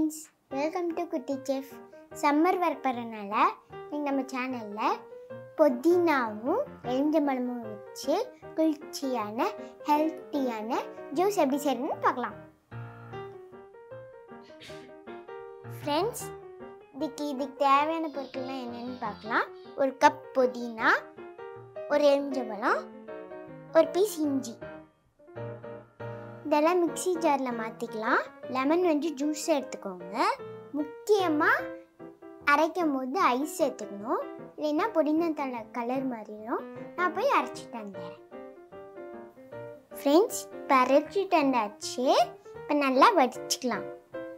Friends welcome to Kutty chef summer வரப்போறனால இன்னைக்கு நம்ம சேனலில் புதினாவும் எலுமிச்சம்பழமும் வச்சு குளிர்ச்சியான ஹெல்த்தியான ஜூஸ் எப்படி செய்யணும்னு பார்க்கலாம் ஃப்ரெண்ட்ஸ் இதுக்கு இதுக்கு தேவையான பொருட்கள்லாம் என்னென்னு பார்க்கலாம் ஒரு கப் புதினா ஒரு எலுமிச்சம்பழம் ஒரு பீஸ் இஞ்சி இதெல்லாம் மிக்ஸி ஜாரில் மாற்றிக்கலாம் லெமன் வந்து ஜூஸ் எடுத்துக்கோங்க முக்கியமாக அரைக்கும் போது ஐஸ் சேர்த்துக்கணும் இல்லைன்னா புதினத்தலை கலர் மாறிடும் நான் போய் அரைச்சிட்டு வந்துடுறேன் ஃப்ரெண்ட்ஸ் இப்போ அரைச்சிட்டு வந்தாச்சு இப்போ நல்லா வடிச்சுக்கலாம்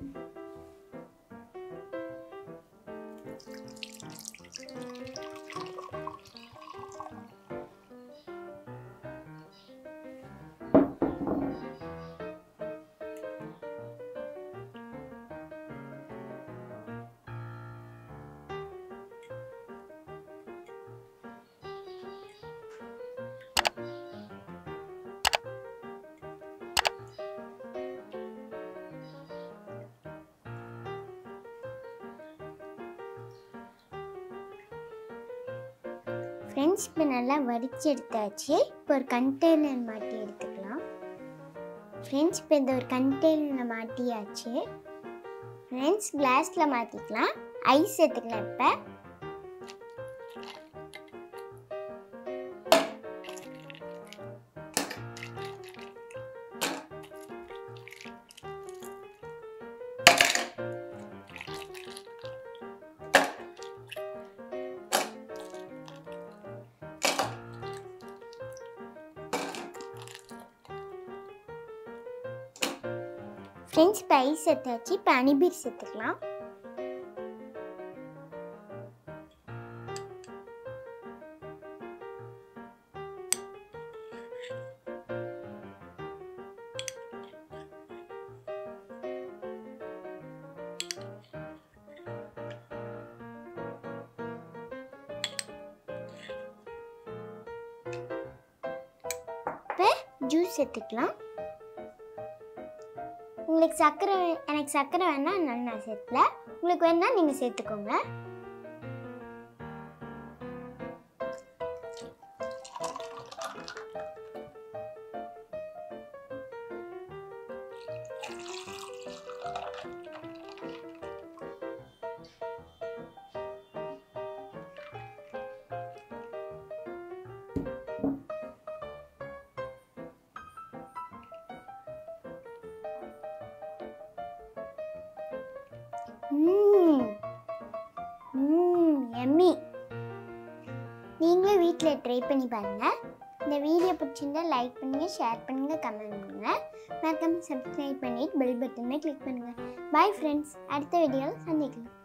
ஃப்ரெண்ட்ஸ் இப்போ நல்லா வடித்து எடுத்தாச்சு இப்போ ஒரு கண்டெய்னர் மாட்டி எடுத்துக்கலாம் ஃப்ரெண்ட்ஸ் இப்போ இந்த ஒரு கண்டெய்னரில் மாட்டியாச்சு ஃப்ரெண்ட்ஸ் கிளாஸில் மாற்றிக்கலாம் ஐஸ் எடுத்துக்கலாம் இப்போ ஃப்ரெண்ட்ஸ் இப்போ ஐஸ் எடுத்தாச்சு இப்போ அனிபீர் சேர்த்துக்கலாம் இப்போ ஜூஸ் சேர்த்துக்கலாம் உங்களுக்கு சர்க்கரை வே- எனக்கு சர்க்கரை வேணா அதனால நான் சேர்த்துல உங்களுக்கு வேணா நீங்கள் சேர்த்துக்கோங்க ம்ம். ம்ம், yummy. நீங்களும் வீட்டில் ட்ரை பண்ணி பாருங்க இந்த வீடியோ பிடிச்சிருந்தா லைக் பண்ணுங்க ஷேர் பண்ணுங்க கமெண்ட் பண்ணுங்க மறக்காம சப்ஸ்கிரைப் பண்ணிட்டு பெல் பட்டனை கிளிக் பண்ணுங்க பாய் ஃப்ரெண்ட்ஸ் அடுத்த வீடியோவில் சந்திக்கலாம்